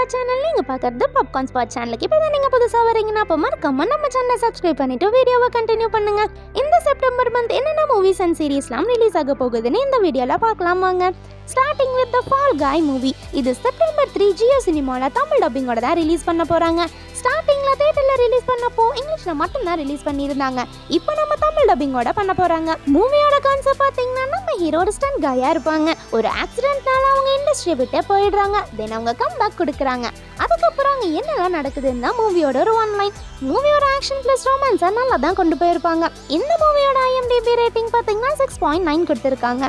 Siva channel நீங்கள் பார்க்குறது popcorn spot சேனலுக்கு இப்போ தான் நீங்கள் புதுசாக வரீங்கன்னா அப்போ மறக்காம நம்ம சேனலை சப்ஸ்கிரைப் பண்ணிட்டு வீடியோவை கண்டினியூ பண்ணுங்க இந்த செப்டம்பர் மந்த் என்னென்ன மூவிஸ் அண்ட் சீரீஸ்லாம் ரிலீஸ் ஆக போகுதுன்னு இந்த வீடியோவில் பார்க்கலாம் வாங்க starting with the Fall Guy movie இது செப்டம்பர் த்ரீ ஜியோ சினிமாவில் தமிழ் டப்பிங்கோட தான் ரிலீஸ் பண்ண போகிறாங்க ஸ்டார்டிங்கில் தேட்டரில் ரிலீஸ் பண்ணப்போ இங்கிலீஷில் மட்டும்தான் ரிலீஸ் பண்ணியிருந்தாங்க இப்போ நம்ம தமிழ் டப்பிங்கோட பண்ண போகிறாங்க மூவியோட கான்செப்ட் பார்த்தீங்கன்னா நம்ம ஹீரோ ஸ்டன் காயாக இருப்பாங்க ஒரு ஆக்சிடென்ட்னால அவங்க இண்டஸ்ட்ரியை விட்டே போயிடுறாங்க தென் அவங்க கம்பேக் கொடுக்குறாங்க அதுக்கப்புறம் அங்கே என்னெல்லாம் நடக்குதுன்னு தான் மூவியோட ஒரு ஒன்லைன் மூவியோட ஆக்ஷன் ப்ளஸ் ரொமான்ஸை நல்லா தான் கொண்டு போயிருப்பாங்க இந்த மூவியோட ஐஎம்டிபி ரேட்டிங் பார்த்தீங்கன்னா சிக்ஸ் பாயிண்ட் நைன் கொடுத்துருக்காங்க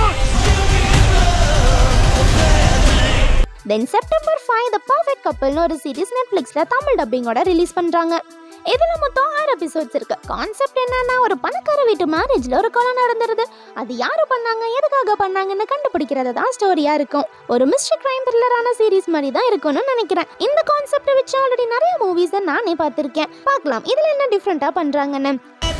then September five the perfect கப்பல்னு ஒரு சீரிஸ் நெட்ஃப்ளிக்ஸில் தமிழ் டப்பிங்கோட ரிலீஸ் பண்ணுறாங்க இதில் மொத்தம் ஆறு எபிசோட்ஸ் இருக்கு கான்செப்ட் என்னன்னா ஒரு பணக்கார வீட்டு மேரேஜில் ஒரு கொலை நடந்துருது அது யார் பண்ணாங்க எதுக்காக பண்ணாங்கன்னு கண்டுபிடிக்கிறது தான் ஸ்டோரியாக இருக்கும் ஒரு மிஸ்டர் கிரைம் த்ரில்லரான சீரிஸ் மாதிரி தான் இருக்கும்னு நினைக்கிறேன் இந்த கான்செப்டை வச்சு ஆல்ரெடி நிறைய மூவிஸை நானே பார்த்துருக்கேன் பார்க்கலாம் இதில் என்ன டிஃப்ரெண்ட்டாக பண்ணுறாங்கன்னு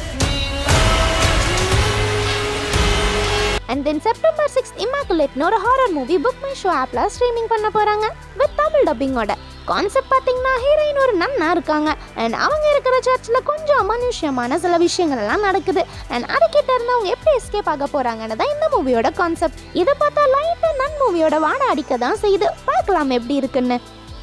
அண்ட் தென் செப்டம்பர் சிக்ஸ் இமாக்குலேட்னு ஒரு horror movie BookMyShow ஆப்பில் ஸ்ட்ரீமிங் பண்ண போகிறாங்க வித் தமிழ் டப்பிங்கோட கான்செப்ட் பார்த்தீங்கன்னா ஹீரோயின் ஒரு நன்னா இருக்காங்க அண்ட் அவங்க இருக்கிற சர்ச்சில் கொஞ்சம் அமானுஷ்யமான சில விஷயங்கள் எல்லாம் நடக்குது அண்ட் அதுக்கிட்ட இருந்து அவங்க எப்படி எஸ்கேப் ஆக போகிறாங்கன்னு தான் இந்த மூவியோட கான்செப்ட் இதை பார்த்தா லைட்டாக நன் மூவியோட வாட அடிக்க தான் செய்யுது பார்க்கலாம் எப்படி இருக்குன்னு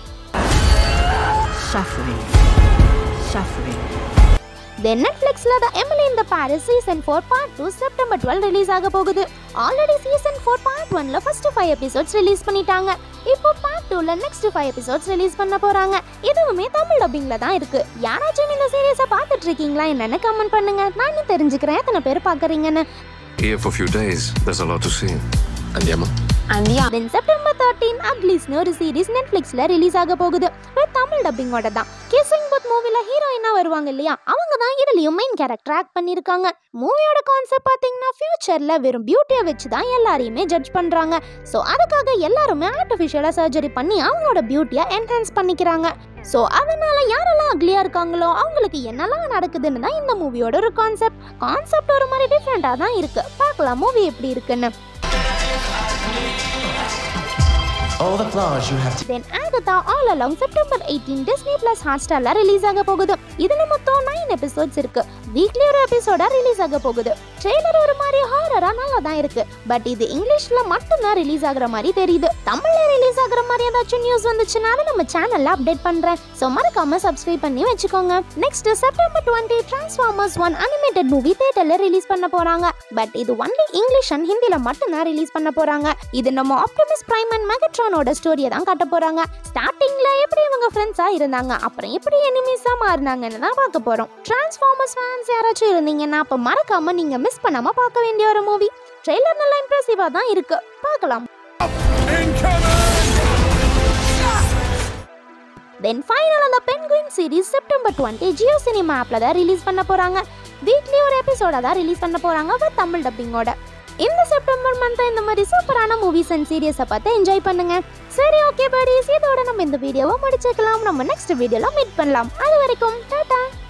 Suffering. Suffering. தென் நெட்ஃப்ளிக்ஸில் the Emily in Paris season four part two September twelve release ஆக போகுது ஆல்ரெடி சீசன் ஃபோர் பார்ட் ஒன்ல ஃபர்ஸ்ட் ஃபைவ் எபிசோட்ஸ் ரிலீஸ் பண்ணிட்டாங்க இப்போ பார்ட் டூவில் நெக்ஸ்ட் ஃபைவ் எபிசோட்ஸ் ரிலீஸ் பண்ண போகிறாங்க இதுவுமே தமிழ் டப்பிங்கில் தான் இருக்கு யாராச்சும் இந்த சீரியஸை பார்த்துட்டு இருக்கீங்களா என்னன்னு கமெண்ட் பண்ணுங்க நானும் தெரிஞ்சுக்கிறேன் எத்தனை பேர் பார்க்குறீங்கன்னு Here for a few days. There's a lot to see. Andiamo? Andiamo. Then September thirteen அக்லீஸ்னு ஒரு சீரிஸ் நெட்ஃப்ளிக்ஸில் ரிலீஸ் ஆக போகுது வித் தமிழ் டப்பிங்கோட தான் கிசிங் புத் மூவியில் ஹீரோயினாக வருவாங்க இல்லையா அவங்க தான் இதுலேயும் மெயின் கேரக்டர் ஆக்ட் பண்ணியிருக்காங்க மூவியோட கான்செப்ட் பார்த்தீங்கன்னா ஃபியூச்சரில் வெறும் பியூட்டியை வச்சு தான் எல்லாரையுமே ஜட்ஜ் பண்ணுறாங்க ஸோ அதுக்காக எல்லாருமே ஆர்டிஃபிஷியலாக சர்ஜரி பண்ணி அவங்களோட பியூட்டியை என்ஹான்ஸ் பண்ணிக்கிறாங்க ஸோ அதனால யாரெல்லாம் அக்லியாக இருக்காங்களோ அவங்களுக்கு என்னெல்லாம் நடக்குதுன்னு தான் இந்த மூவியோட ஒரு கான்செப்ட் கான்செப்ட் ஒரு மாதிரி டிஃப்ரெண்ட்டாக தான் இருக்கு பார்க்கலாம் மூவி எப்படி இருக்குன்னு All the flowers you have to then Agatha all along September eighteen Disney plus Hot ஸ்டார்ல ரிலீஸ் ஆக போகுது இதுல மொத்தம் நைன் எபிசோட்ஸ் இருக்கு வீக்லி ஒரு எபிசோடா ரிலீஸ் ஆக போகுது ட்ரெய்லர் ஒரு மாதிரி ஹாரரா நல்லா தான் இருக்கு பட் இது இங்கிலீஷ்ல மட்டும்தான் ரிலீஸ் ஆகுற மாதிரி தெரியுது தமிழ்ல ரிலீஸ் ஆகுற மாதிரி ஏதாச்சும் நியூஸ் வந்துச்சுனாலும் நம்ம சேனல்ல அப்டேட் பண்றேன் ஸோ மறக்காம சப்ஸ்கிரைப் பண்ணி வச்சுக்கோங்க next September twenty Transformers one animated movie தேட்டர்ல ரிலீஸ் பண்ண போறாங்க பட் இது ஒன்லி இங்கிலீஷ் அண்ட் ஹிந்தில மட்டும்தான் ரிலீஸ் பண்ண போறாங்க இது நம்ம ஆப்டிமிஸ் பிரைம் அண்ட் மெகட்ரானோட ஸ்டோரியை தான் காட்ட போறாங்க ஸ்டார்டிங்ல எப்படி இவங்க ஃப்ரெண்ட்ஸா இருந்தாங்க அப்புறம் எப்படி எனிமீஸா மாறினாங்கன்னு தான் பார்க்க போறோம் டிரான்ஸ்ஃபார்மர்ஸ் ஃபேன்ஸ் யாராச்சும் இருந்தீங்கன்னா அப்ப மறக்காம நீங்க மிஸ் பண்ணாம பார்க்க வேண்டிய ஒரு மூவி ட்ரெய்லர் நல்லா இம்ப்ரெசிவா தான் இருக்கு பார்க்கலாம் தென் ஃபைனல் அந்த Penguin series September twenty Jio cinema ஆப்ல தான் ரிலீஸ் பண்ண போறாங்க வீக்லி ஒரு எபிசோட தான் ரிலீஸ் பண்ண போறாங்க வித் தமிழ் டப்பிங்கோட இந்த செப்டம்பர் மந்த் இந்த மாதிரி சூப்பரான மூவிஸ் அண்ட் சீரியஸை பார்த்து என்ஜாய் பண்ணுங்க சரி ஓகே படிஸ் இதோட நம்ம இந்த வீடியோவை முடிச்சுக்கலாம் நம்ம நெக்ஸ்ட் வீடியோல மீட் பண்ணலாம் அது வரைக்கும் டாடா